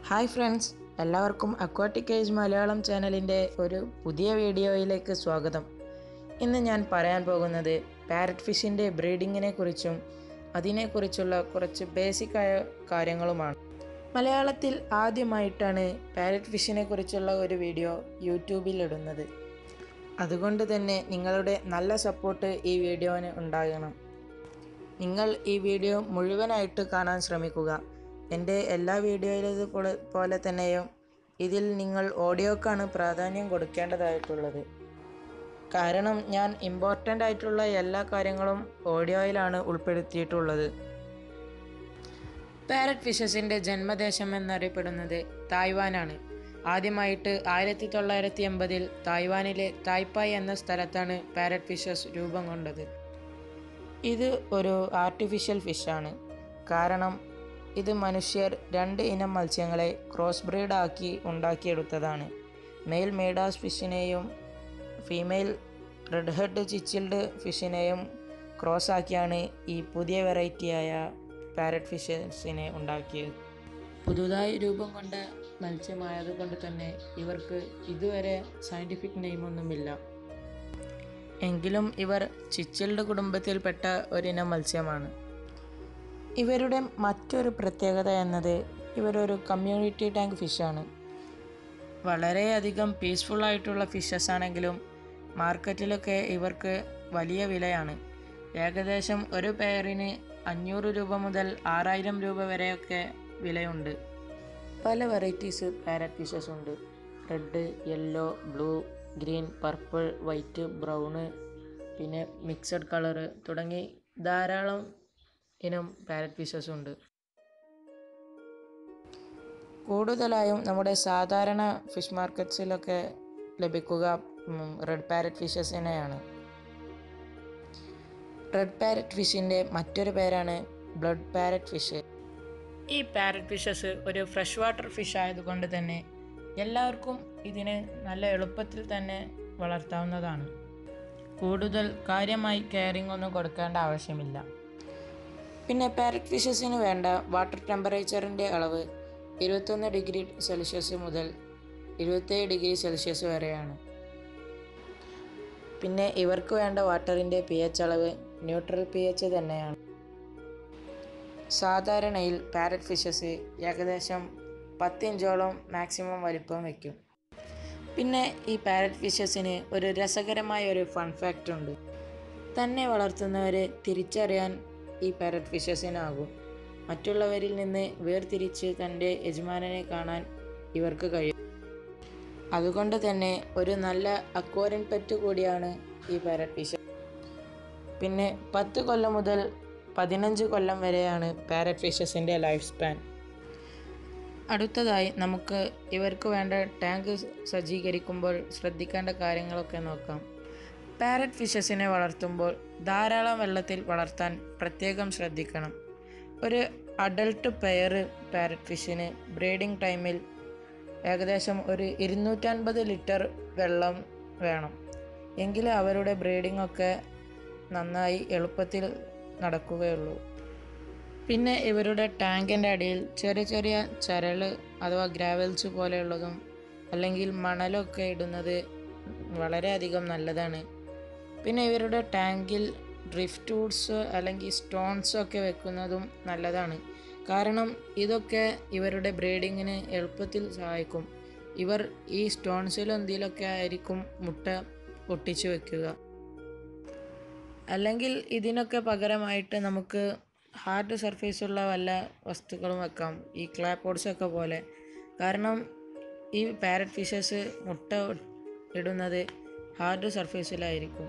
hi friends എല്ലാവർക്കും Aquatic Age Malayalam ചാനലിൻ്റെ ഒരു പുതിയ വീഡിയോയിലേക്ക് സ്വാഗതം ഇന്ന് ഞാൻ പറയാൻ പോകുന്നത് പാരറ്റ് ഫിഷിൻ്റെ ബ്രീഡിങ്ങിനെ കുറിച്ചും അതിനെക്കുറിച്ചുള്ള കുറച്ച് ബേസിക്കായ കാര്യങ്ങളുമാണ് മലയാളത്തിൽ ആദ്യമായിട്ടാണ് പാരറ്റ് ഫിഷിനെ കുറിച്ചുള്ള ഒരു വീഡിയോ യൂട്യൂബിൽ ഇടുന്നത് അതുകൊണ്ട് തന്നെ നിങ്ങളുടെ നല്ല സപ്പോർട്ട് ഈ വീഡിയോന് ഉണ്ടാകണം നിങ്ങൾ ഈ വീഡിയോ മുഴുവനായിട്ട് കാണാൻ ശ്രമിക്കുക എൻ്റെ എല്ലാ വീഡിയോയിലേത് പോലെ പോലെ തന്നെയും ഇതിൽ നിങ്ങൾ ഓഡിയോക്കാണ് പ്രാധാന്യം കൊടുക്കേണ്ടതായിട്ടുള്ളത് കാരണം ഞാൻ ഇമ്പോർട്ടൻ്റ് ആയിട്ടുള്ള എല്ലാ കാര്യങ്ങളും ഓഡിയോയിലാണ് ഉൾപ്പെടുത്തിയിട്ടുള്ളത് പാരറ്റ് ഫിഷസിൻ്റെ ജന്മദേശം എന്നറിയപ്പെടുന്നത് തായ്വാനാണ് ആദ്യമായിട്ട് ആയിരത്തി തൊള്ളായിരത്തി എൺപതിൽ തായ്വാനിലെ തായ്പായ് എന്ന സ്ഥലത്താണ് പാരറ്റ് ഫിഷസ് രൂപം കൊണ്ടത് ഇത് ഒരു ആർട്ടിഫിഷ്യൽ ഫിഷാണ് കാരണം ഇത് മനുഷ്യർ രണ്ട് ഇനം മത്സ്യങ്ങളെ ക്രോസ് ബ്രീഡാക്കി ഉണ്ടാക്കിയെടുത്തതാണ് മെയിൽ മേഡാസ് ഫിഷിനെയും ഫീമെയിൽ റെഡ് ഹെഡ് ചിച്ചിൽഡ് ഫിഷിനെയും ക്രോസ് ആക്കിയാണ് ഈ പുതിയ വെറൈറ്റിയായ പാരറ്റ് ഫിഷസിനെ ഉണ്ടാക്കിയത് പുതുതായി രൂപം കൊണ്ട മത്സ്യമായതുകൊണ്ട് തന്നെ ഇവർക്ക് ഇതുവരെ സയൻറ്റിഫിക് നെയിമൊന്നുമില്ല എങ്കിലും ഇവർ ചിച്ചിൽഡ് കുടുംബത്തിൽപ്പെട്ട ഒരിനം മത്സ്യമാണ് ഇവരുടെ മറ്റൊരു പ്രത്യേകത എന്നത് ഇവരൊരു കമ്മ്യൂണിറ്റി ടാങ്ക് ഫിഷാണ് വളരെയധികം പീസ്ഫുൾ ആയിട്ടുള്ള ഫിഷസ് ആണെങ്കിലും മാർക്കറ്റിലൊക്കെ ഇവർക്ക് വലിയ വിലയാണ് ഏകദേശം ഒരു പെയറിന് അഞ്ഞൂറ് രൂപ മുതൽ ആറായിരം രൂപ വരെയൊക്കെ വിലയുണ്ട് പല വെറൈറ്റീസ് പാരറ്റ് ഫിഷസ് ഉണ്ട് red yellow blue green purple white brown പിന്നെ മിക്സഡ് കളറ് തുടങ്ങി ധാരാളം ഇനം പാരറ്റ് ഫിഷസ് ഉണ്ട് കൂടുതലായും നമ്മുടെ സാധാരണ ഫിഷ് മാർക്കറ്റ്സിലൊക്കെ ലഭിക്കുക റെഡ് പാരറ്റ് ഫിഷസിനെയാണ് റെഡ് പാരറ്റ് ഫിഷിൻ്റെ മറ്റൊരു പേരാണ് ബ്ലഡ് പാരറ്റ് ഫിഷ് ഈ പാരറ്റ് ഫിഷസ് ഒരു ഫ്രഷ് വാട്ടർ ഫിഷ് ആയതുകൊണ്ട് തന്നെ എല്ലാവർക്കും ഇതിനെ നല്ല എളുപ്പത്തിൽ തന്നെ വളർത്താവുന്നതാണ് കൂടുതൽ കാര്യമായി കെയറിംഗ് ഒന്നും കൊടുക്കേണ്ട ആവശ്യമില്ല പിന്നെ പാരറ്റ് ഫിഷസിന് വേണ്ട വാട്ടർ ടെമ്പറേച്ചറിൻ്റെ അളവ് ഇരുപത്തൊന്ന് ഡിഗ്രി സെൽഷ്യസ് മുതൽ ഇരുപത്തേഴ് ഡിഗ്രി സെൽഷ്യസ് വരെയാണ് പിന്നെ ഇവർക്ക് വേണ്ട വാട്ടറിൻ്റെ പി എച്ച് അളവ് ന്യൂട്രൽ പി എച്ച് തന്നെയാണ് സാധാരണയിൽ പാരറ്റ് ഫിഷസ് ഏകദേശം പത്തിഞ്ചോളം മാക്സിമം വലിപ്പം വയ്ക്കും പിന്നെ ഈ പാരറ്റ് ഫിഷസിന് ഒരു രസകരമായ ഒരു ഫൺ ഫാക്റ്റ് ഉണ്ട് തന്നെ വളർത്തുന്നവരെ തിരിച്ചറിയാൻ ഈ പാരറ്റ് ഫിഷസിനാകും മറ്റുള്ളവരിൽ നിന്ന് വേർതിരിച്ച് തൻ്റെ യജമാനനെ കാണാൻ ഇവർക്ക് കഴിയും അതുകൊണ്ട് തന്നെ ഒരു നല്ല അക്വാറിയൻ പെറ്റ് കൂടിയാണ് ഈ പാരറ്റ് ഫിഷ് പിന്നെ പത്ത് കൊല്ലം മുതൽ പതിനഞ്ച് കൊല്ലം വരെയാണ് പാരറ്റ് ഫിഷസിൻ്റെ ലൈഫ് സ്പാൻ അടുത്തതായി നമുക്ക് ഇവർക്ക് വേണ്ട ടാങ്ക് സജ്ജീകരിക്കുമ്പോൾ ശ്രദ്ധിക്കേണ്ട കാര്യങ്ങളൊക്കെ നോക്കാം പാരറ്റ് ഫിഷസിനെ വളർത്തുമ്പോൾ ധാരാളം വെള്ളത്തിൽ വളർത്താൻ പ്രത്യേകം ശ്രദ്ധിക്കണം ഒരു അഡൾട്ട് പെയർ പാരറ്റ് ഫിഷിന് ബ്രീഡിംഗ് ടൈമിൽ ഏകദേശം ഒരു ഇരുന്നൂറ്റൻപത് ലിറ്റർ വെള്ളം വേണം എങ്കിലേ അവരുടെ ബ്രീഡിംഗ് ഒക്കെ നന്നായി എളുപ്പത്തിൽ നടക്കുകയുള്ളൂ പിന്നെ ഇവരുടെ ടാങ്കിൻ്റെ അടിയിൽ ചെറിയ ചെറിയ ചരൽ അഥവാ ഗ്രാവൽസ് പോലെയുള്ളതും അല്ലെങ്കിൽ മണലൊക്കെ ഇടുന്നത് വളരെയധികം നല്ലതാണ് പിന്നെ ഇവരുടെ ടാങ്കിൽ ഡ്രിഫ്റ്റ് വുഡ്സ് അല്ലെങ്കിൽ സ്റ്റോൺസ് ഒക്കെ വെക്കുന്നതും നല്ലതാണ് കാരണം ഇതൊക്കെ ഇവരുടെ ബ്രീഡിങ്ങിന് എളുപ്പത്തിൽ സഹായിക്കും ഇവർ ഈ സ്റ്റോൺസിലും എന്തെങ്കിലുമൊക്കെ ആയിരിക്കും മുട്ട പൊട്ടിച്ചു വെക്കുക അല്ലെങ്കിൽ ഇതിനൊക്കെ പകരമായിട്ട് നമുക്ക് ഹാർഡ് സർഫേസുള്ള വല്ല വസ്തുക്കളും വെക്കാം ഈ ക്ലാപ്പോഡ്സ് ഒക്കെ പോലെ കാരണം ഈ പാരറ്റ് ഫിഷസ് മുട്ട ഇടുന്നത് ഹാർഡ് സർഫേസിലായിരിക്കും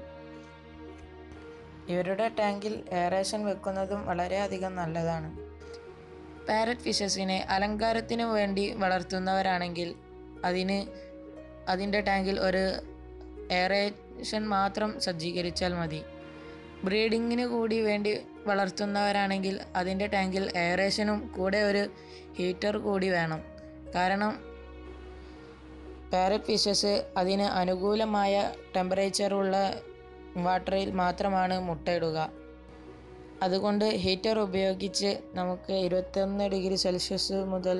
ഇവരുടെ ടാങ്കിൽ എയറേഷൻ വെക്കുന്നതും വളരെയധികം നല്ലതാണ് പാരറ്റ് ഫിഷസിനെ അലങ്കാരത്തിന് വേണ്ടി വളർത്തുന്നവരാണെങ്കിൽ അതിന് അതിൻ്റെ ടാങ്കിൽ ഒരു എയറേഷൻ മാത്രം സജ്ജീകരിച്ചാൽ മതി ബ്രീഡിങ്ങിന് കൂടി വേണ്ടി വളർത്തുന്നവരാണെങ്കിൽ അതിൻ്റെ ടാങ്കിൽ എയറേഷനും കൂടെ ഒരു ഹീറ്റർ കൂടി വേണം കാരണം പാരറ്റ് ഫിഷസ് അതിന് അനുകൂലമായ ടെമ്പറേച്ചറുള്ള വാട്ടറിൽ മാത്രമാണ് മുട്ടയിടുക അതുകൊണ്ട് ഹീറ്റർ ഉപയോഗിച്ച് നമുക്ക് ഇരുപത്തൊന്ന് ഡിഗ്രി സെൽഷ്യസ് മുതൽ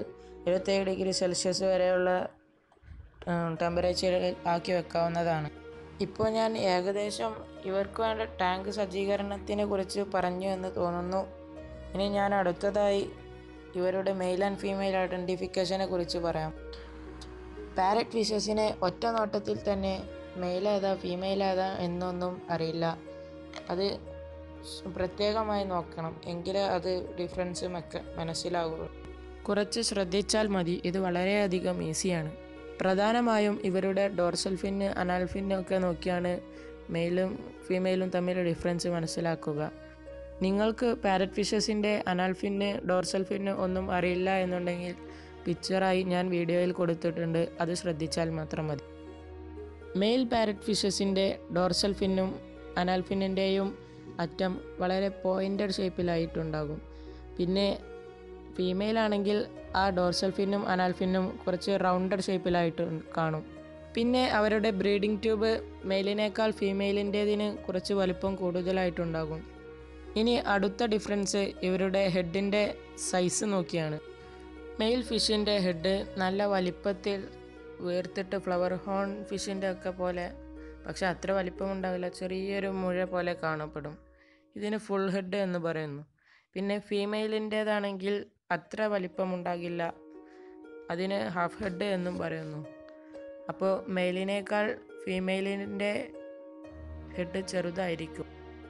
ഇരുപത്തേഴ് ഡിഗ്രി സെൽഷ്യസ് വരെയുള്ള ടെമ്പറേച്ചറിൽ ആക്കി വെക്കാവുന്നതാണ് ഇപ്പോൾ ഞാൻ ഏകദേശം ഇവർക്ക് വേണ്ട ടാങ്ക് സജ്ജീകരണത്തിനെ കുറിച്ച് പറഞ്ഞു എന്ന് തോന്നുന്നു ഇനി ഞാൻ അടുത്തതായി ഇവരുടെ മെയിൽ ആൻഡ് ഫീമെയിൽ ഐഡൻറ്റിഫിക്കേഷനെ കുറിച്ച് പറയാം പാരറ്റ് ഫിഷസിനെ ഒറ്റ നോട്ടത്തിൽ തന്നെ മെയിൽ ഏതാ ഫീമെയിൽ ഏതാ എന്നൊന്നും അറിയില്ല അത് സ് പ്രത്യേകമായി നോക്കണം എങ്കിലേ അത് ഡിഫറൻസ് മക്ക മനസ്സിലാകുള്ളൂ കുറച്ച് ശ്രദ്ധിച്ചാൽ മതി ഇത് വളരെയധികം ഈസിയാണ് പ്രധാനമായും ഇവരുടെ ഡോർസൽ ഫിന്ന് അനാൽ ഫിന്ന് ഒക്കെ നോക്കിയാണ് മെയിലും ഫീമെയിലും തമ്മിൽ ഡിഫറൻസ് മനസ്സിലാക്കുക നിങ്ങൾക്ക് പാരറ്റ് ഫിഷസിൻ്റെ അനാൽ ഫിന്ന് ഡോർസൽ ഫിന്ന് ഒന്നും അറിയില്ല എന്നുണ്ടെങ്കിൽ പിക്ചറായി ഞാൻ വീഡിയോയിൽ കൊടുത്തിട്ടുണ്ട് അത് ശ്രദ്ധിച്ചാൽ മാത്രം മതി മെയിൽ പാരറ്റ് ഫിഷസിൻ്റെ ഡോർസൽ ഫിന്നും അനാൽ ഫിന്നിൻ്റെയും അറ്റം വളരെ പോയിൻറ്റഡ് ഷേപ്പിലായിട്ടുണ്ടാകും പിന്നെ ഫീമെയിൽ ആണെങ്കിൽ ആ ഡോർസൽ ഫിന്നും അനാൽ ഫിന്നും കുറച്ച് റൗണ്ടഡ് ഷേപ്പിലായിട്ട് കാണും പിന്നെ അവരുടെ ബ്രീഡിംഗ് ട്യൂബ് മെയിലിനേക്കാൾ ഫീമെയിലിൻ്റേതിന് കുറച്ച് വലിപ്പം കൂടുതലായിട്ടുണ്ടാകും ഇനി അടുത്ത ഡിഫറൻസ് ഇവരുടെ ഹെഡിൻ്റെ സൈസ് നോക്കിയാണ് മെയിൽ ഫിഷിൻ്റെ ഹെഡ് നല്ല വലിപ്പത്തിൽ ഉയർത്തിട്ട് ഫ്ലവർ ഹോൺ ഫിഷിൻ്റെ ഒക്കെ പോലെ പക്ഷെ അത്ര വലിപ്പം ഉണ്ടാവില്ല ചെറിയൊരു മുഴ പോലെ കാണപ്പെടും ഇതിന് ഫുൾ ഹെഡ് എന്ന് പറയുന്നു പിന്നെ ഫീമെയിലിൻ്റേതാണെങ്കിൽ അത്ര വലിപ്പം ഉണ്ടാകില്ല അതിന് ഹാഫ് ഹെഡ് എന്നും പറയുന്നു അപ്പോൾ മെയിലിനേക്കാൾ ഫീമെയിലിൻ്റെ ഹെഡ് ചെറുതായിരിക്കും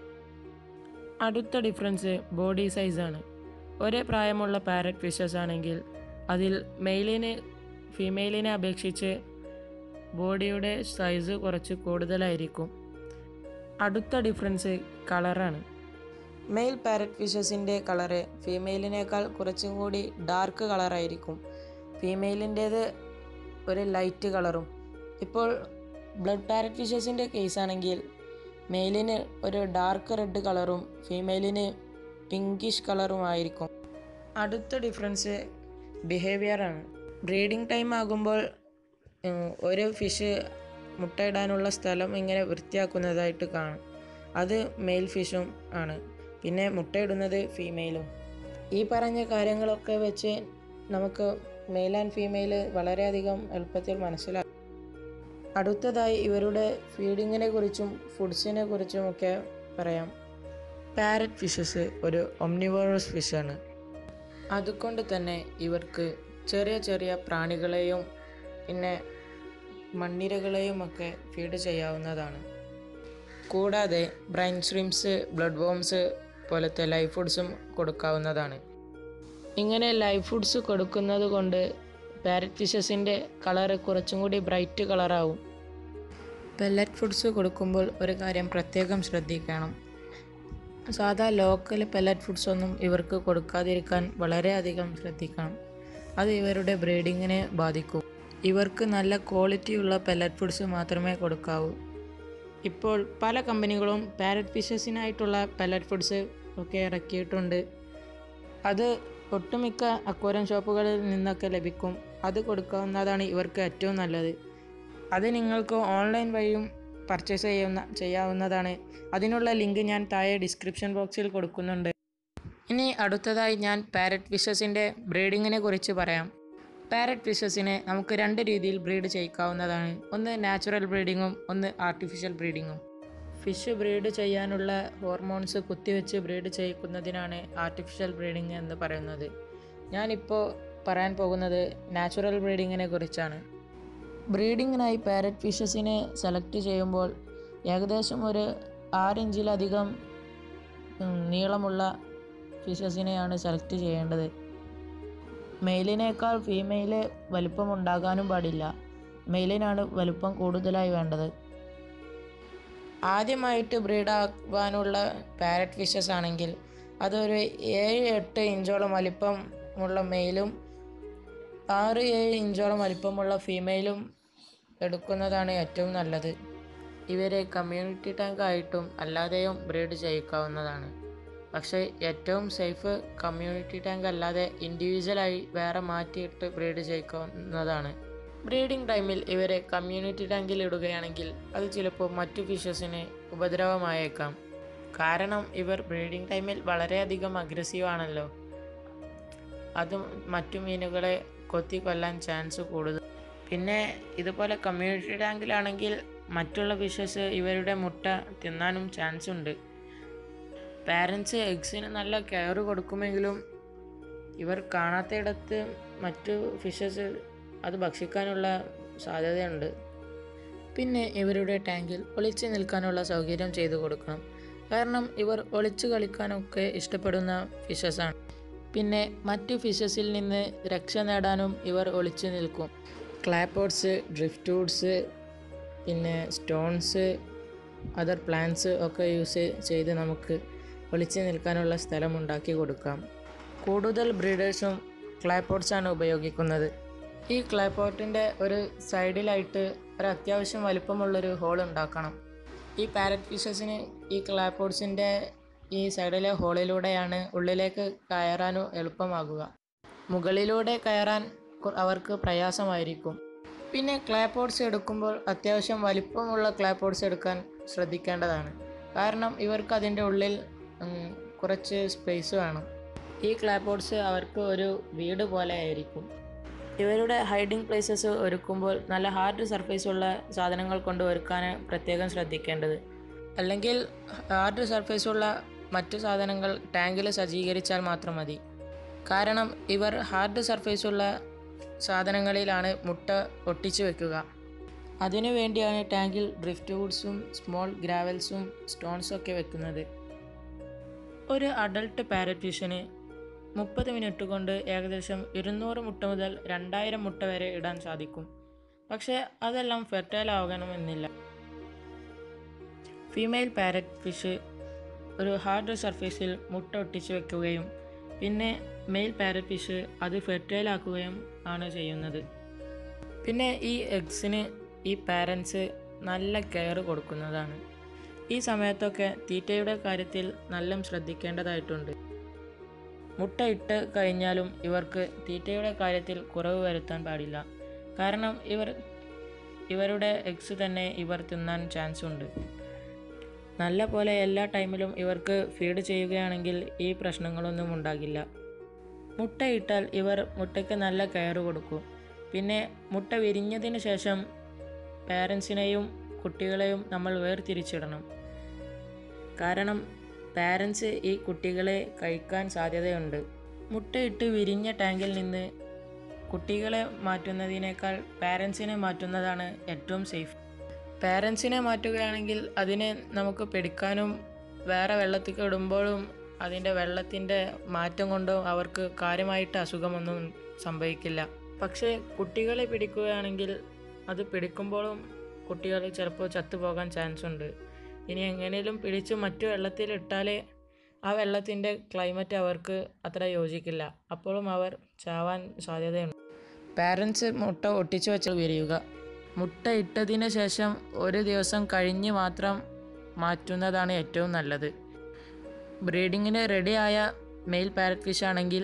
അടുത്ത ഡിഫറൻസ് ബോഡി സൈസാണ് ഒരേ പ്രായമുള്ള പാരറ്റ് ഫിഷസ് ആണെങ്കിൽ അതിൽ മെയിലിന് ഫീമെയിലിനെ അപേക്ഷിച്ച് ബോഡിയുടെ സൈസ് കുറച്ച് കൂടുതലായിരിക്കും അടുത്ത ഡിഫറൻസ് കളറാണ് മെയിൽ പാരറ്റ് ഫിഷസിൻ്റെ കളറ് ഫീമെയിലിനേക്കാൾ കുറച്ചും കൂടി ഡാർക്ക് കളറായിരിക്കും ഫീമെയിലിൻ്റേത് ഒരു ലൈറ്റ് കളറും ഇപ്പോൾ ബ്ലഡ് പാരറ്റ് ഫിഷസിൻ്റെ കേസാണെങ്കിൽ മെയിലിന് ഒരു ഡാർക്ക് റെഡ് കളറും ഫീമെയിലിന് പിങ്കിഷ് കളറുമായിരിക്കും അടുത്ത ഡിഫറൻസ് ബിഹേവിയറാണ് ബ്രീഡിംഗ് ടൈം ആകുമ്പോൾ ഉം, ഒരു ഫിഷ് മുട്ടയിടാനുള്ള സ്ഥലം ഇങ്ങനെ വൃത്തിയാക്കുന്നതായിട്ട് കാണും അത് മെയിൽ ഫിഷും ആണ് പിന്നെ മുട്ടയിടുന്നത് ഫീമെയിലും ഈ പറഞ്ഞ കാര്യങ്ങളൊക്കെ വെച്ച് നമുക്ക് മെയിൽ ആൻഡ് ഫീമെയിൽ വളരെയധികം എളുപ്പത്തിൽ മനസ്സിലാക്കാം അടുത്തതായി ഇവരുടെ ഫീഡിങ്ങിനെ കുറിച്ചും ഫുഡ്സിനെ കുറിച്ചുമൊക്കെ പറയാം പാരറ്റ് ഫിഷസ് ഒരു ഒംനിവോറസ് ഫിഷാണ് അതുകൊണ്ട് തന്നെ ഇവർക്ക് ചെറിയ ചെറിയ പ്രാണികളെയും പിന്നെ മണ്ണിരകളെയും ഒക്കെ ഫീഡ് ചെയ്യാവുന്നതാണ് കൂടാതെ ബ്രൈൻ സ്ട്രീംസ് ബ്ലഡ് വോംസ് പോലത്തെ ലൈഫ് ഫുഡ്സും കൊടുക്കാവുന്നതാണ് ഇങ്ങനെ ലൈഫ് ഫുഡ്സ് കൊടുക്കുന്നത് കൊണ്ട് പാരറ്റ് ഫിഷസിൻ്റെ കളറ് കുറച്ചും കൂടി ബ്രൈറ്റ് കളറാവും പെല്ലറ്റ് ഫുഡ്സ് കൊടുക്കുമ്പോൾ ഒരു കാര്യം പ്രത്യേകം ശ്രദ്ധിക്കണം സാധാ ലോക്കൽ പെല്ലറ്റ് ഫുഡ്സ് ഒന്നും ഇവർക്ക് കൊടുക്കാതിരിക്കാൻ വളരെയധികം ശ്രദ്ധിക്കണം അത് ഇവരുടെ ബ്രീഡിങ്ങിനെ ബാധിക്കും ഇവർക്ക് നല്ല ക്വാളിറ്റിയുള്ള പെല്ലറ്റ് ഫുഡ്സ് മാത്രമേ കൊടുക്കാവൂ ഇപ്പോൾ പല കമ്പനികളും പാരറ്റ് ഫിഷസിനായിട്ടുള്ള പെല്ലറ്റ് ഫുഡ്സ് ഒക്കെ ഇറക്കിയിട്ടുണ്ട് അത് ഒട്ടുമിക്ക അക്വേറിയം ഷോപ്പുകളിൽ നിന്നൊക്കെ ലഭിക്കും അത് കൊടുക്കാവുന്നതാണ് ഇവർക്ക് ഏറ്റവും നല്ലത് അത് നിങ്ങൾക്ക് ഓൺലൈൻ വഴിയും പർച്ചേസ് ചെയ്യുന്ന ചെയ്യാവുന്നതാണ് അതിനുള്ള ലിങ്ക് ഞാൻ താഴെ ഡിസ്ക്രിപ്ഷൻ ബോക്സിൽ കൊടുക്കുന്നുണ്ട് ഇനി അടുത്തതായി ഞാൻ പാരറ്റ് ഫിഷസിൻ്റെ ബ്രീഡിങ്ങിനെ കുറിച്ച് പറയാം പാരറ്റ് ഫിഷസിനെ നമുക്ക് രണ്ട് രീതിയിൽ ബ്രീഡ് ചെയ്യിക്കാവുന്നതാണ് ഒന്ന് നാച്ചുറൽ ബ്രീഡിങ്ങും ഒന്ന് ആർട്ടിഫിഷ്യൽ ബ്രീഡിങ്ങും ഫിഷ് ബ്രീഡ് ചെയ്യാനുള്ള ഹോർമോൺസ് കുത്തിവെച്ച് ബ്രീഡ് ചെയ്യിക്കുന്നതിനാണ് ആർട്ടിഫിഷ്യൽ ബ്രീഡിംഗ് എന്ന് പറയുന്നത് ഞാനിപ്പോൾ പറയാൻ പോകുന്നത് നാച്ചുറൽ ബ്രീഡിങ്ങിനെ കുറിച്ചാണ് ബ്രീഡിങ്ങിനായി പാരറ്റ് ഫിഷസിനെ സെലക്ട് ചെയ്യുമ്പോൾ ഏകദേശം ഒരു ആറ് ഇഞ്ചിലധികം ഉം, നീളമുള്ള ഫിഷസിനെയാണ് സെലക്ട് ചെയ്യേണ്ടത് മെയിലിനേക്കാൾ ഫീമെയില് വലിപ്പം ഉണ്ടാകാനും പാടില്ല മെയിലിനാണ് വലിപ്പം കൂടുതലായി വേണ്ടത് ആദ്യമായിട്ട് ബ്രീഡാവാനുള്ള പാരറ്റ് ഫിഷസ് ആണെങ്കിൽ അതൊരു ഏഴ് എട്ട് ഇഞ്ചോളം വലിപ്പമുള്ള മെയിലും ആറ് ഏഴ് ഇഞ്ചോളം വലിപ്പമുള്ള ഫീമെയിലും എടുക്കുന്നതാണ് ഏറ്റവും നല്ലത് ഇവരെ കമ്മ്യൂണിറ്റി ടാങ്ക് ആയിട്ടും അല്ലാതെയും ബ്രീഡ് ചെയ്യിക്കാവുന്നതാണ് പക്ഷേ ഏറ്റവും സേഫ് കമ്മ്യൂണിറ്റി ടാങ്ക് അല്ലാതെ ഇൻഡിവിജ്വലായി വേറെ മാറ്റിയിട്ട് ബ്രീഡ് ചെയ്യിക്കാവുന്നതാണ് ബ്രീഡിംഗ് ടൈമിൽ ഇവരെ കമ്മ്യൂണിറ്റി ടാങ്കിൽ ഇടുകയാണെങ്കിൽ അത് ചിലപ്പോൾ മറ്റു ഫിഷസിന് ഉപദ്രവമായേക്കാം കാരണം ഇവർ ബ്രീഡിംഗ് ടൈമിൽ വളരെയധികം അഗ്രസീവ് ആണല്ലോ അത് മറ്റു മീനുകളെ കൊത്തി കൊല്ലാൻ ചാൻസ് കൂടുതൽ പിന്നെ ഇതുപോലെ കമ്മ്യൂണിറ്റി ടാങ്കിലാണെങ്കിൽ മറ്റുള്ള ഫിഷസ് ഇവരുടെ മുട്ട തിന്നാനും ചാൻസ് ഉണ്ട് പാരൻസ് എഗ്സിന് നല്ല കെയർ കൊടുക്കുമെങ്കിലും ഇവർ കാണാത്തയിടത്ത് മറ്റു ഫിഷസ് അത് ഭക്ഷിക്കാനുള്ള സാധ്യതയുണ്ട് പിന്നെ ഇവരുടെ ടാങ്കിൽ ഒളിച്ചു നിൽക്കാനുള്ള സൗകര്യം ചെയ്തു കൊടുക്കണം കാരണം ഇവർ ഒളിച്ചു കളിക്കാനൊക്കെ ഇഷ്ടപ്പെടുന്ന ഫിഷസാണ് പിന്നെ മറ്റു ഫിഷസിൽ നിന്ന് രക്ഷ നേടാനും ഇവർ ഒളിച്ചു നിൽക്കും ക്ലാപ്പോട്സ് ഡ്രിഫ്റ്റ്വുഡ്സ് പിന്നെ സ്റ്റോൺസ് അതർ പ്ലാന്റ്സ് ഒക്കെ യൂസ് ചെയ്ത് നമുക്ക് ഒളിച്ചു നിൽക്കാനുള്ള സ്ഥലം ഉണ്ടാക്കി കൊടുക്കാം കൂടുതൽ ബ്രീഡേഴ്സും ക്ലാപ്പോട്ട്സാണ് ഉപയോഗിക്കുന്നത് ഈ ക്ലാപ്പോട്ടിൻ്റെ ഒരു സൈഡിലായിട്ട് ഒരു അത്യാവശ്യം വലിപ്പമുള്ളൊരു ഹോൾ ഉണ്ടാക്കണം ഈ പാരറ്റ് ഫിഷസിന് ഈ ക്ലാപ്പോട്ട്സിൻ്റെ ഈ സൈഡിലെ ഹോളിലൂടെയാണ് ഉള്ളിലേക്ക് കയറാനും എളുപ്പമാകുക മുകളിലൂടെ കയറാൻ കു- അവർക്ക് പ്രയാസമായിരിക്കും പിന്നെ ക്ലാപ്പോട്ട്സ് എടുക്കുമ്പോൾ അത്യാവശ്യം വലിപ്പമുള്ള ക്ലാപ്പോട്ട്സ് എടുക്കാൻ ശ്രദ്ധിക്കേണ്ടതാണ് കാരണം ഇവർക്ക് അതിൻ്റെ ഉള്ളിൽ ഉം, കുറച്ച് സ്പേസ് വേണം ഈ ക്ലാപ്പോട്ട്സ് അവർക്ക് ഒരു വീട് പോലെ ആയിരിക്കും ഇവരുടെ ഹൈഡിംഗ് പ്ലേസസ് ഒരുക്കുമ്പോൾ നല്ല ഹാർഡ് സർഫേസ് ഉള്ള സാധനങ്ങൾ കൊണ്ട് ഒരുക്കാൻ പ്രത്യേകം ശ്രദ്ധിക്കേണ്ടത് അല്ലെങ്കിൽ ഹാർഡ് സർഫേസ് ഉള്ള മറ്റു സാധനങ്ങൾ ടാങ്കിൽ സജ്ജീകരിച്ചാൽ മാത്രം മതി കാരണം ഇവർ ഹാർഡ് സർഫേസ് ഉള്ള സാധനങ്ങളിലാണ് മുട്ട ഒട്ടിച്ചു വെക്കുക അതിനു വേണ്ടിയാണ് ടാങ്കിൽ ഡ്രിഫ്റ്റ് വുഡ്സും സ്മോൾ ഗ്രാവൽസും സ്റ്റോൺസും ഒക്കെ വെക്കുന്നത് ഒരു അഡൾട്ട് പാരറ്റ് ഫിഷിന് മുപ്പത് മിനിറ്റ് കൊണ്ട് ഏകദേശം ഇരുന്നൂറ് മുട്ട മുതൽ രണ്ടായിരം മുട്ട വരെ ഇടാൻ സാധിക്കും പക്ഷേ അതെല്ലാം ഫെർട്ടൈൽ ആകണമെന്നില്ല ഫീമെയിൽ പാരറ്റ് ഫിഷ് ഒരു ഹാർഡ് സർഫേസിൽ മുട്ട ഒട്ടിച്ചു വെക്കുകയും പിന്നെ മെയിൽ പാരറ്റ് ഫിഷ് അത് ഫെർട്ടൈൽ ആക്കുകയും ആണ് ചെയ്യുന്നത് പിന്നെ ഈ എഗ്സിന് ഈ പാരൻസ് നല്ല കെയർ കൊടുക്കുന്നതാണ് ഈ സമയത്തൊക്കെ തീറ്റയുടെ കാര്യത്തിൽ നല്ല ശ്രദ്ധിക്കേണ്ടതായിട്ടുണ്ട് മുട്ട ഇട്ട് കഴിഞ്ഞാലും ഇവർക്ക് തീറ്റയുടെ കാര്യത്തിൽ കുറവ് വരുത്താൻ പാടില്ല കാരണം ഇവർ ഇവരുടെ എഗ്സ് തന്നെ ഇവർ തിന്നാൻ ചാൻസ് ഉണ്ട് നല്ല പോലെ എല്ലാ ടൈമിലും ഇവർക്ക് ഫീഡ് ചെയ്യുകയാണെങ്കിൽ ഈ പ്രശ്നങ്ങളൊന്നും ഉണ്ടാകില്ല മുട്ട ഇട്ടാൽ ഇവർ മുട്ടയ്ക്ക് നല്ല കെയർ കൊടുക്കും പിന്നെ മുട്ട വിരിഞ്ഞതിന് ശേഷം പാരൻസിനെയും കുട്ടികളെയും നമ്മൾ വേർതിരിച്ചിടണം കാരണം പാരൻസ് ഈ കുട്ടികളെ കഴിക്കാൻ സാധ്യതയുണ്ട് മുട്ടയിട്ട് വിരിഞ്ഞ ടാങ്കിൽ നിന്ന് കുട്ടികളെ മാറ്റുന്നതിനേക്കാൾ പാരൻസിനെ മാറ്റുന്നതാണ് ഏറ്റവും സേഫ് പാരൻസിനെ മാറ്റുകയാണെങ്കിൽ അതിനെ നമുക്ക് പിടിക്കാനും വേറെ വെള്ളത്തിൽ ഇടുമ്പോഴും അതിൻ്റെ വെള്ളത്തിൻ്റെ മാറ്റം കൊണ്ടോ അവർക്ക് കാര്യമായിട്ട് അസുഖമൊന്നും സംഭവിക്കില്ല പക്ഷേ കുട്ടികളെ പിടിക്കുകയാണെങ്കിൽ അത് പിടിക്കുമ്പോഴും കുട്ടികൾ ചിലപ്പോൾ ചത്തുപോകാൻ ചാൻസ് ഉണ്ട് ഇനി എങ്ങനെയും പിടിച്ച് മറ്റു വെള്ളത്തിൽ ഇട്ടാലേ ആ വെള്ളത്തിൻ്റെ ക്ലൈമറ്റ് അവർക്ക് അത്ര യോജിക്കില്ല അപ്പോഴും അവർ ചാവാൻ സാധ്യതയുണ്ട് പാരൻസ് മുട്ട ഒട്ടിച്ചു വെച്ച് വിരിയുക മുട്ട ഇട്ടതിന് ശേഷം ഒരു ദിവസം കഴിഞ്ഞ് മാത്രം മാറ്റുന്നതാണ് ഏറ്റവും നല്ലത് ബ്രീഡിങ്ങിന് റെഡിയായ മെയിൽ പാരറ്റ് ഫിഷ് ആണെങ്കിൽ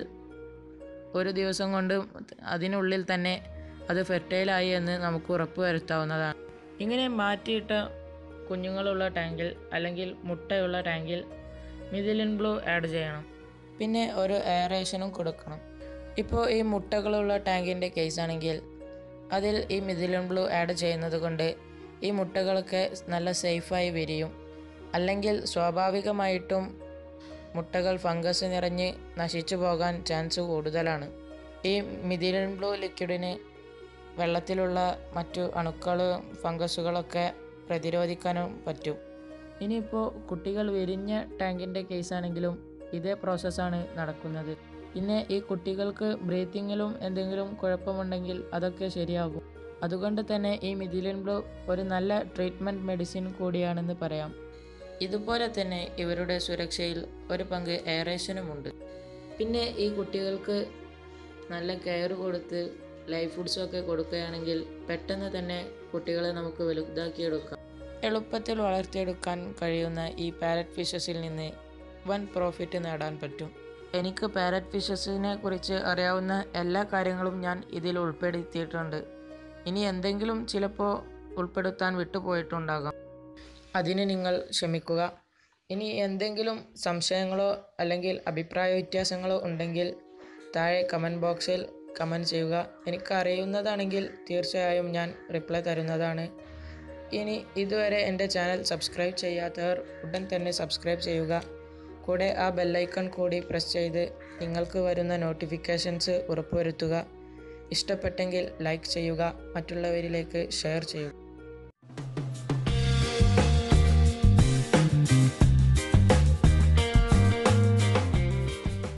ഒരു ദിവസം കൊണ്ട് അതിനുള്ളിൽ തന്നെ അത് ഫെർട്ടൈലായി എന്ന് നമുക്ക് ഉറപ്പ് വരുത്താവുന്നതാണ് ഇങ്ങനെ മാറ്റിയിട്ട കുഞ്ഞുങ്ങളുള്ള ടാങ്കിൽ അല്ലെങ്കിൽ മുട്ടയുള്ള ടാങ്കിൽ മിഥിലിൻ ബ്ലൂ ആഡ് ചെയ്യണം പിന്നെ ഒരു എയറേഷനും കൊടുക്കണം ഇപ്പോൾ ഈ മുട്ടകളുള്ള ടാങ്കിൻ്റെ കേസാണെങ്കിൽ അതിൽ ഈ മിഥിലിൻ ബ്ലൂ ആഡ് ചെയ്യുന്നത് കൊണ്ട് ഈ മുട്ടകളൊക്കെ നല്ല സേഫായി വിരിയും അല്ലെങ്കിൽ സ്വാഭാവികമായിട്ടും മുട്ടകൾ ഫംഗസ് നിറഞ്ഞ് നശിച്ചു പോകാൻ ചാൻസ് കൂടുതലാണ് ഈ മിഥിലിൻ ബ്ലൂ ലിക്വിഡിന് വെള്ളത്തിലുള്ള മറ്റു അണുക്കളും ഫംഗസുകളൊക്കെ പ്രതിരോധിക്കാനും പറ്റും ഇനിയിപ്പോൾ കുട്ടികൾ വിരിഞ്ഞ ടാങ്കിൻ്റെ കേസാണെങ്കിലും ഇതേ പ്രോസസ്സാണ് നടക്കുന്നത് പിന്നെ ഈ കുട്ടികൾക്ക് ബ്രീത്തിങ്ങിലും എന്തെങ്കിലും കുഴപ്പമുണ്ടെങ്കിൽ അതൊക്കെ ശരിയാകും അതുകൊണ്ട് തന്നെ ഈ മിഥിലിൻ ബ്ലൂ ഒരു നല്ല ട്രീറ്റ്മെൻറ്റ് മെഡിസിൻ കൂടിയാണെന്ന് പറയാം ഇതുപോലെ തന്നെ ഇവരുടെ സുരക്ഷയിൽ ഒരു പങ്ക് എയറേഷനുമുണ്ട് പിന്നെ ഈ കുട്ടികൾക്ക് നല്ല കെയർ കൊടുത്ത് ലൈഫ് ഫുഡ്സൊക്കെ കൊടുക്കുകയാണെങ്കിൽ പെട്ടെന്ന് തന്നെ കുട്ടികളെ നമുക്ക് വലുതാക്കിയെടുക്കാം എളുപ്പത്തിൽ വളർത്തിയെടുക്കാൻ കഴിയുന്ന ഈ പാരറ്റ് ഫിഷസിൽ നിന്ന് വൻ പ്രോഫിറ്റ് നേടാൻ പറ്റും എനിക്ക് പാരറ്റ് ഫിഷസിനെ കുറിച്ച് അറിയാവുന്ന എല്ലാ കാര്യങ്ങളും ഞാൻ ഇതിൽ ഉൾപ്പെടുത്തിയിട്ടുണ്ട് ഇനി എന്തെങ്കിലും ചിലപ്പോൾ ഉൾപ്പെടുത്താൻ വിട്ടുപോയിട്ടുണ്ടാകാം അതിന് നിങ്ങൾ ക്ഷമിക്കുക ഇനി എന്തെങ്കിലും സംശയങ്ങളോ അല്ലെങ്കിൽ അഭിപ്രായ വ്യത്യാസങ്ങളോ ഉണ്ടെങ്കിൽ താഴെ കമൻറ്റ് ബോക്സിൽ കമൻറ്റ് ചെയ്യുക എനിക്ക് അറിയുന്നതാണെങ്കിൽ തീർച്ചയായും ഞാൻ റിപ്ലൈ തരുന്നതാണ് ഇനി ഇതുവരെ എൻ്റെ ചാനൽ സബ്സ്ക്രൈബ് ചെയ്യാത്തവർ ഉടൻ തന്നെ സബ്സ്ക്രൈബ് ചെയ്യുക കൂടെ ആ ബെല്ലൈക്കൺ കൂടി പ്രസ് ചെയ്ത് നിങ്ങൾക്ക് വരുന്ന നോട്ടിഫിക്കേഷൻസ് ഉറപ്പുവരുത്തുക ഇഷ്ടപ്പെട്ടെങ്കിൽ ലൈക്ക് ചെയ്യുക മറ്റുള്ളവരിലേക്ക് ഷെയർ ചെയ്യുക